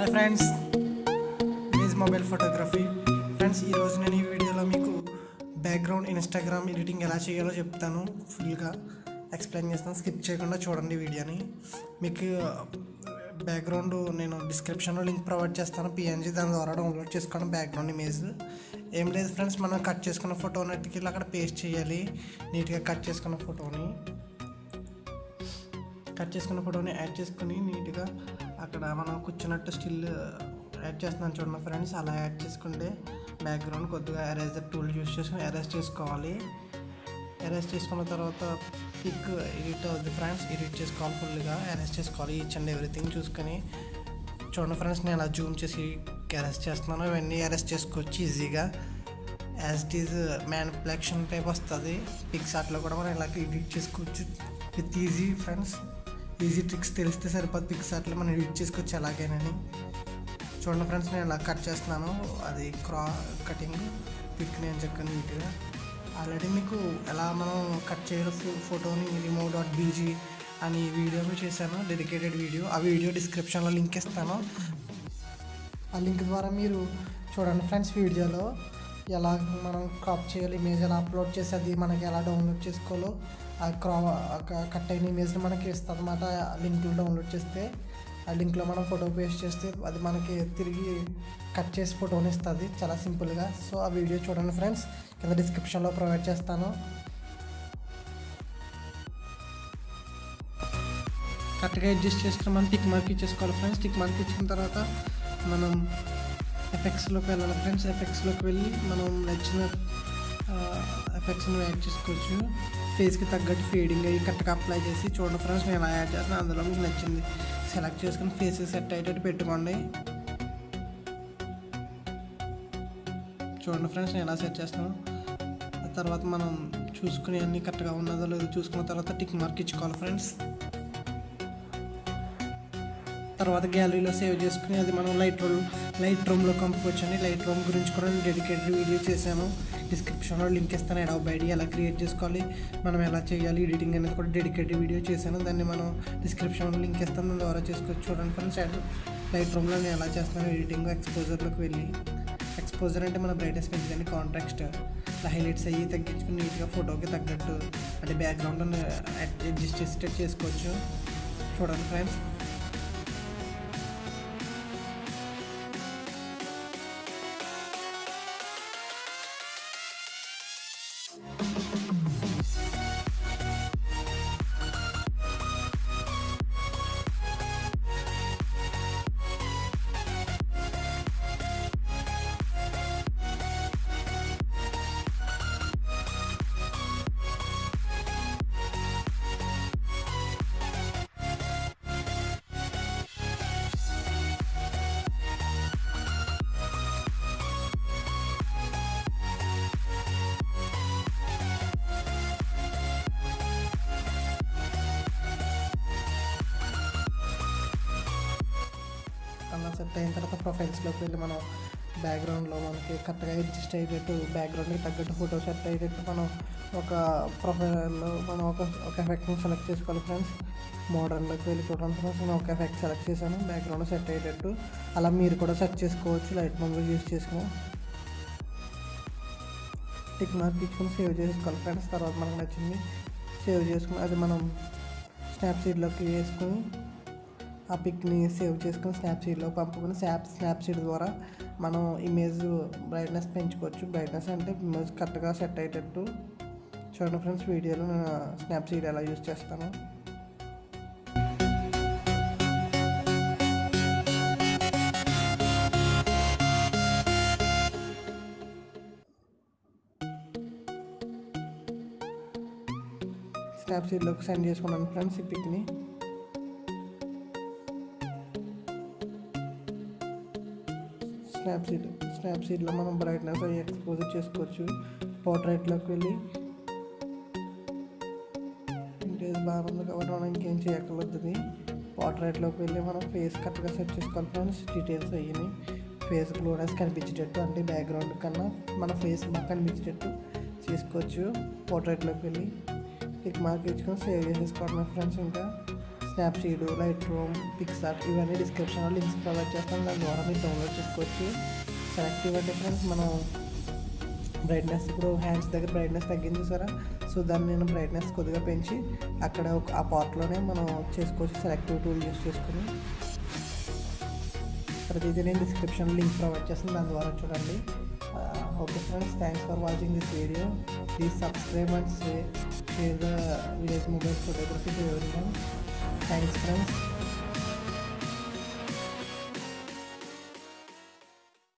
hi friends image mobile photography friends ఈరోజు నేను ఈ వీడియోలో మీకు బ్యాక్గ్రౌండ్ ఇన్స్టాగ్రామ్ ఎడిటింగ్ ఎలా చేయాలో చెప్తాను ఫుల్గా ఎక్స్ప్లెయిన్ చేస్తాను స్కిప్ చేయకుండా చూడండి వీడియోని మీకు బ్యాక్గ్రౌండ్ నేను డిస్క్రిప్షన్లో లింక్ ప్రొవైడ్ చేస్తాను పిఎన్జీ దాని ద్వారా డౌన్లోడ్ చేసుకోండి బ్యాక్గ్రౌండ్ ఇమేజ్ ఏం లేదు ఫ్రెండ్స్ మనం కట్ చేసుకున్న ఫోటోని ఎట్టుకెళ్ళి అక్కడ పేస్ట్ చేయాలి నీట్గా కట్ చేసుకున్న ఫోటోని కట్ చేసుకున్న ఫోటోని యాడ్ చేసుకుని నీట్గా అక్కడ మనం కూర్చున్నట్టు స్టిల్ యాడ్ చేస్తున్నాను చూడండి ఫ్రెండ్స్ అలా యాడ్ చేసుకుంటే బ్యాక్గ్రౌండ్ కొద్దిగా ఎరేజర్ టూల్ యూస్ చేసుకుని ఎరేజ్ చేసుకోవాలి ఎరేజ్ చేసుకున్న తర్వాత పిక్ ఎడిట్ అవుద్ది ఫ్రెండ్స్ ఎడిట్ చేసుకోవాలి ఫుల్గా ఎరేజ్ చేసుకోవాలి ఈచ్ అండ్ ఎవ్రీథింగ్ చూసుకొని చూడండి ఫ్రెండ్స్ నేను అలా జూమ్ చేసి ఎరేజ్ చేస్తున్నాను ఇవన్నీ ఎరేజ్ చేసుకోవచ్చు ఈజీగా as it is manipulation type వస్తుంది పిక్స్ అట్లా కూడా మనం ఇలా ఎడిట్ చేసుకోవచ్చు with easy friends easy tricks తెలిస్తే సరిపోదు పిక్స్ అట్లా మనం ఎడిట్ చేసుకోవచ్చు ఎలాగైనాని చూడండి ఫ్రెండ్స్ నేను ఇలా కట్ చేస్తున్నాను అది క్రా కటింగ్ పిక్ నేను చెక్కను నీట్గా ఆల్రెడీ మీకు ఎలా మనం కట్ చేయాలి ఫోటోని రిమూవ్ డాట్ బీజీ అని వీడియో చేశాను డెడికేటెడ్ వీడియో ఆ వీడియో డిస్క్రిప్షన్లో లింక్ ఇస్తాను ఆ లింక్ ద్వారా మీరు చూడండి ఫ్రెండ్స్ వీడియోలో ఎలా మనం క్రాప్ చేయాలి ఇమేజ్ ఎలా అప్లోడ్ చేసి అది మనకి ఎలా డౌన్లోడ్ చేసుకోవాలో ఆ క్రా కట్ అయిన ఇమేజ్ని మనకి ఇస్తుంది అనమాట లింక్లో డౌన్లోడ్ చేస్తే ఆ లింక్లో మనం ఫోటో పేస్ట్ చేస్తే అది మనకి తిరిగి కట్ చేసి ఫోటోని ఇస్తుంది చాలా సింపుల్గా సో ఆ వీడియో చూడండి ఫ్రెండ్స్ కింద డిస్క్రిప్షన్లో ప్రొవైడ్ చేస్తాను కరెక్ట్గా అడ్జస్ట్ చేసుకుని మనం టిక్ మార్క్ ఇచ్చేసుకోవాలి ఫ్రెండ్స్ టిక్ మార్క్ ఇచ్చిన తర్వాత మనం ఎఫెక్ట్స్లోకి వెళ్ళాలి ఫ్రెండ్స్ ఎఫెక్ట్స్లోకి వెళ్ళి మనం నచ్చిన ఎఫెక్ట్స్ని యాడ్ చేసుకోవచ్చు ఫేస్కి తగ్గట్టు ఫేడింగ్ అయ్యి కరెక్ట్గా అప్లై చేసి చూడండి ఫ్రెండ్స్ నేను ఎలా యాడ్ చేస్తాను అందులో మీకు నచ్చింది సెలెక్ట్ చేసుకుని ఫేస్ సెట్ అయ్యేటట్టు పెట్టుకోండి చూడండి ఫ్రెండ్స్ నేను ఎలా సెట్ చేస్తాను ఆ తర్వాత మనం చూసుకుని అన్నీ కరెక్ట్గా ఉన్నదో లేదో చూసుకున్న తర్వాత టిక్ మార్క్ ఇచ్చుకోవాలి ఫ్రెండ్స్ తర్వాత గ్యాలరీలో సేవ్ చేసుకుని అది మనం లైట్ రూమ్ లైట్ రూమ్లో పంపుకోవచ్చండి లైట్ రూమ్ గురించి కూడా నేను డెడికేటెడ్ వీడియో చేశాను డిస్క్రిప్షన్లో లింక్ ఇస్తాను ఎడవ్ ఐడి ఎలా క్రియేట్ చేసుకోవాలి మనం ఎలా చేయాలి ఎడిటింగ్ అనేది కూడా డెడికేటెడ్ వీడియో చేశాను దాన్ని మనం డిస్క్రిప్షన్లో లింక్ ఇస్తాను దాని ద్వారా చేసుకోవచ్చు చూడండి ఫ్రెండ్స్ లైట్ రూమ్లో నేను ఎలా చేస్తున్నాను ఎడిటింగ్ ఎక్స్పోజర్లోకి వెళ్ళి ఎక్స్పోజర్ అంటే మన బ్రైట్నెస్ పెంచుకొని కాంట్రాక్ట్ హైలైట్స్ అయ్యి తగ్గించుకుని నీట్గా ఫోటోకి తగ్గట్టు అంటే బ్యాక్గ్రౌండ్ అడ్జస్ట్ చేసేటట్టు చేసుకోవచ్చు చూడండి ఫ్రెండ్స్ అలా సెట్ అయిన తర్వాత ప్రొఫైల్స్లోకి వెళ్ళి మనం బ్యాక్గ్రౌండ్లో మనకి కరెక్ట్గా అడ్జస్ట్ అయ్యేటట్టు బ్యాక్గ్రౌండ్కి తగ్గట్టు ఫోటో సెట్ అయ్యేటట్టు మనం ఒక ప్రొఫైల్లో మనం ఒక ఒక ఎఫెక్ట్ని సెలెక్ట్ చేసుకోవాలి ఫ్రెండ్స్ మోడర్న్లోకి వెళ్ళి చూడండి ఫ్రెండ్స్ నేను ఒక ఎఫెక్ట్ సెలెక్ట్ చేశాను బ్యాక్గ్రౌండ్ సెట్ అయ్యేటట్టు అలా మీరు కూడా సెట్ చేసుకోవచ్చు లైట్ మందులో యూస్ చేసుకుని టిక్ మార్క్ ఇచ్చుకొని సేవ్ చేసుకోవాలి ఫ్రెండ్స్ తర్వాత మనకు నచ్చింది సేవ్ చేసుకుని అది మనం స్నాప్సీడ్లోకి వేసుకుని ఆ పిక్ని సేవ్ చేసుకుని స్నాప్సీడ్లో పంపుకొని స్నాప్ స్నాప్సీడ్ ద్వారా మనం ఇమేజ్ బ్రైట్నెస్ పెంచుకోవచ్చు బ్రైట్నెస్ అంటే ఇమేజ్ కరెక్ట్గా సెట్ అయ్యేటట్టు చూడండి ఫ్రెండ్స్ వీడియోలో నేను స్నాప్సీడ్ ఎలా యూజ్ చేస్తాను స్నాప్సీడ్లోకి సెండ్ చేసుకున్నాను ఫ్రెండ్స్ ఈ పిక్ని స్నాప్సీడ్ స్నాప్సీడ్లో మనం బ్రైట్నెస్ అవి ఎక్స్పోజ్ చేసుకోవచ్చు పోర్ట్రైట్లోకి వెళ్ళి ఇంటేజ్ బాగుంది కాబట్టి మనం ఇంకేం చేయక్కర్లేదు పోర్ట్రైట్లోకి వెళ్ళి మనం ఫేస్ కరెక్ట్గా సెట్ చేసుకోవాలి ఫ్రెండ్స్ డీటెయిల్స్ అయ్యి ఫేస్ గ్లోనెస్ కనిపించేటట్టు అంటే బ్యాక్గ్రౌండ్ కన్నా మన ఫేస్ బాగా కనిపించేటట్టు చేసుకోవచ్చు పోర్ట్రైట్లోకి వెళ్ళి టిక్ మార్క్ ఇచ్చుకొని సేవ్ చేసేసుకోవడం ఫ్రెండ్స్ ఇంకా స్నాప్సీడ్ లైట్ రూమ్ పిక్సార్ట్ ఇవన్నీ డిస్క్రిప్షన్లో లింక్స్ ప్రొవైడ్ చేస్తాను దాని ద్వారా మీరు డౌన్లోడ్ చేసుకోవచ్చు సెలెక్టివ్ అంటే ఫ్రెండ్స్ మనం బ్రైట్నెస్ ఇప్పుడు హ్యాండ్స్ దగ్గర బ్రైట్నెస్ తగ్గింది చూసారా సో దాన్ని నేను బ్రైట్నెస్ కొద్దిగా పెంచి అక్కడ ఒక ఆ పార్ట్లోనే మనం చేసుకోవచ్చు సెలెక్టివ్ టూల్ యూస్ చేసుకుని ప్రతిదీ నేను డిస్క్రిప్షన్ లింక్ ప్రొవైడ్ చేస్తాను దాని ద్వారా చూడండి okay friends thanks for watching this video please subscribe and share the village mobile photography to every thanks friends